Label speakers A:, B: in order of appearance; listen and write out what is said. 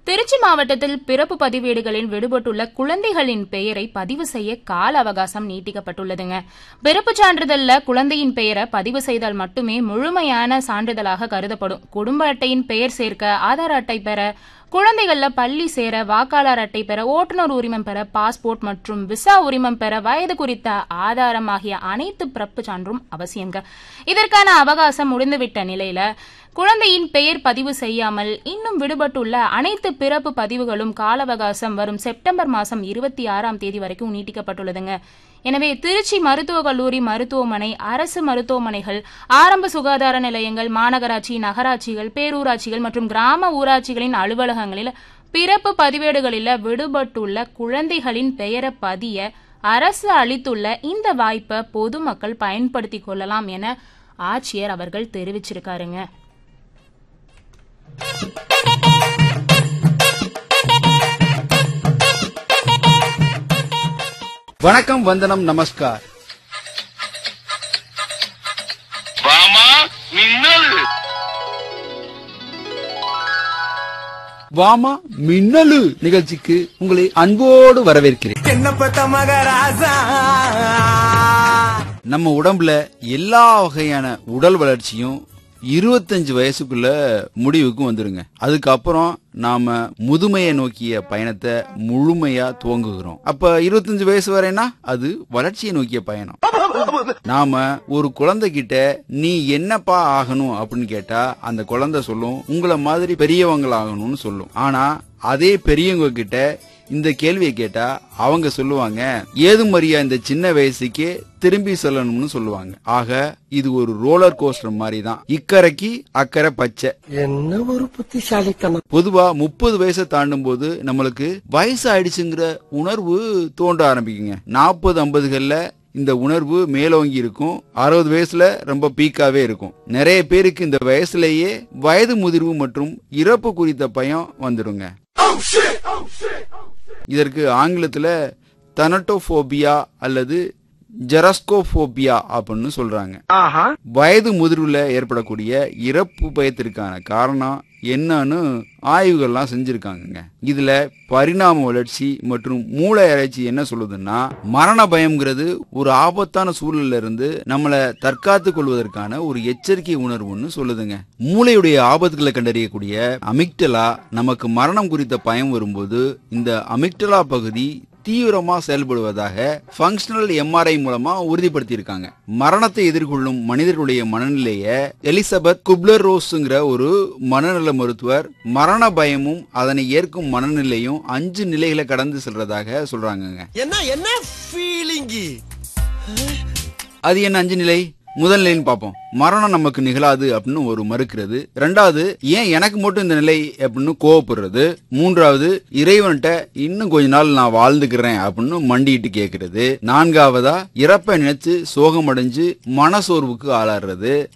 A: திருச்சி மாவட்டத்தில் பிறப்பு பதிவேடுகளில் விடுபட்டுள்ள குழந்தைகளின் பெயரை பதிவு செய்ய கால அவகாசம் நீட்டிக்கப்பட்டுள்ளதுங்க பிறப்புச் சான்றிதழ்ல குழந்தையின் பெயரை பதிவு செய்தால் மட்டுமே முழுமையான சான்றிதழாக கருதப்படும் குடும்ப அட்டையின் பெயர் சேர்க்க ஆதார் அட்டை பெற குழந்தைகள்ல பள்ளி சேர வாக்காளர் அட்டை பெற ஓட்டுநர் உரிமம் பெற பாஸ்போர்ட் மற்றும் விசா உரிமம் பெற வயது குறித்த ஆதாரம் ஆகிய அனைத்து பிறப்பு சான்றும் அவசியங்க இதற்கான அவகாசம் முடிந்துவிட்ட நிலையில குழந்தையின் பெயர் பதிவு செய்யாமல் இன்னும் விடுபட்டுள்ள அனைத்து பிறப்பு பதிவுகளும் கால அவகாசம் வரும் செப்டம்பர் மாதம் இருபத்தி ஆறாம் தேதி வரைக்கும் நீட்டிக்கப்பட்டுள்ளதுங்க எனவே திருச்சி மருத்துவக் கல்லூரி மருத்துவமனை அரசு மருத்துவமனைகள் ஆரம்ப சுகாதார நிலையங்கள் மாநகராட்சி நகராட்சிகள் பேரூராட்சிகள் மற்றும் கிராம ஊராட்சிகளின் அலுவலகங்களில் பிறப்பு பதிவேடுகளில் விடுபட்டுள்ள குழந்தைகளின் பெயரை பதிய அரசு அளித்துள்ள இந்த வாய்ப்பை பொதுமக்கள் பயன்படுத்திக் கொள்ளலாம் என ஆட்சியர் அவர்கள் தெரிவிச்சிருக்காருங்க
B: வணக்கம் வந்தனம் நமஸ்கார்
C: வாமா மின்னல்
B: வாமா மின்னலு நிகழ்ச்சிக்கு உங்களை அன்போடு வரவேற்கிறேன்
D: என்னப்பட்ட மகராசா
B: நம்ம உடம்புல எல்லா வகையான உடல் வளர்ச்சியும் இருபத்தஞ்சு வயசுக்குள்ள முடிவுக்கு வந்துருங்க அதுக்கப்புறம் நாம முதுமையை நோக்கிய பயணத்தை முழுமையா துவங்குகிறோம் அப்ப இருபத்தஞ்சு வயசு வரைனா அது வளர்ச்சியை நோக்கிய பயணம் நாம ஒரு குழந்தை கிட்ட நீ என்னப்பா ஆகணும் அப்படின்னு கேட்டா அந்த குழந்தை சொல்லும் உங்களை மாதிரி பெரியவங்கள ஆகணும்னு சொல்லும் ஆனா அதே பெரியவங்க கிட்ட இந்த கேள்வியை கேட்டா அவங்க சொல்லுவாங்க ஏது மரியா இந்த சின்ன வயசுக்கே திரும்பி சொல்லணும்னு சொல்லுவாங்க ஆக இது ஒரு ரோலர் கோஸ்டர் மாதிரி தான் இக்கரைக்கு அக்கறை பச்சை
D: என்ன ஒரு புத்திசாலித்தனம்
B: பொதுவா முப்பது வயசை தாண்டும் போது நம்மளுக்கு வயசு ஆயிடுச்சுங்கிற உணர்வு தோன்ற ஆரம்பிக்குங்க நாற்பது ஐம்பதுகள்ல இந்த உணர்வு மேலோங்கி இருக்கும் அறுபது வயசுல ரொம்ப பீக்காவே இருக்கும் நிறைய பேருக்கு இந்த வயசுலயே வயது முதிர்வு மற்றும் இறப்பு குறித்த பயம் வந்துடுங்க இதற்கு ஆங்கிலத்துல தனட்டோபோபியா அல்லது ஜெரஸ்கோபோபியா அப்படின்னு சொல்றாங்க
D: ஆஹா
B: வயது முதிர்வுல ஏற்படக்கூடிய இறப்பு பயத்திற்கான காரணம் என்னன்னு ஆய்வுகள்லாம் செஞ்சிருக்காங்கங்க இதுல பரிணாம வளர்ச்சி மற்றும் மூளை அரைச்சி என்ன சொல்லுதுன்னா மரண பயம்ங்கிறது ஒரு ஆபத்தான சூழல்ல இருந்து நம்மளை தற்காத்து கொள்வதற்கான ஒரு எச்சரிக்கை உணர்வுன்னு சொல்லுதுங்க மூளையுடைய ஆபத்துகளை கண்டறியக்கூடிய அமிக்டலா நமக்கு மரணம் குறித்த பயம் வரும்போது இந்த அமிக்டலா பகுதி தீவிரமா செயல்படுவதாக ஃபங்க்ஷனல் எம்ஆர்ஐ மூலமா உறுதிப்படுத்தியிருக்காங்க மரணத்தை எதிர்கொள்ளும் மனிதர்களுடைய மனநிலைய எலிசபெத் குப்லர் ரோஸ்ங்கிற ஒரு மனநல மருத்துவர் மரண பயமும் அதனை ஏற்கும் மனநிலையும் அஞ்சு நிலைகளை கடந்து செல்றதாக சொல்றாங்கங்க
D: என்ன என்ன ஃபீலிங்கி
B: அது என்ன அஞ்சு நிலை முதல் நிலைன்னு பார்ப்போம் மரணம் நமக்கு நிகழாது அப்படின்னு ஒரு மறுக்கிறது ரெண்டாவது ஏன் எனக்கு மட்டும் இந்த நிலை அப்படின்னு கோவப்படுறது மூன்றாவது இறைவன்கிட்ட இன்னும் கொஞ்ச நாள் நான் வாழ்ந்துக்கிறேன் அப்படின்னு மண்டிட்டு கேட்கறது நான்காவதா இறப்பை நினைச்சு சோகமடைஞ்சு மனசோர்வுக்கு ஆளாடுறது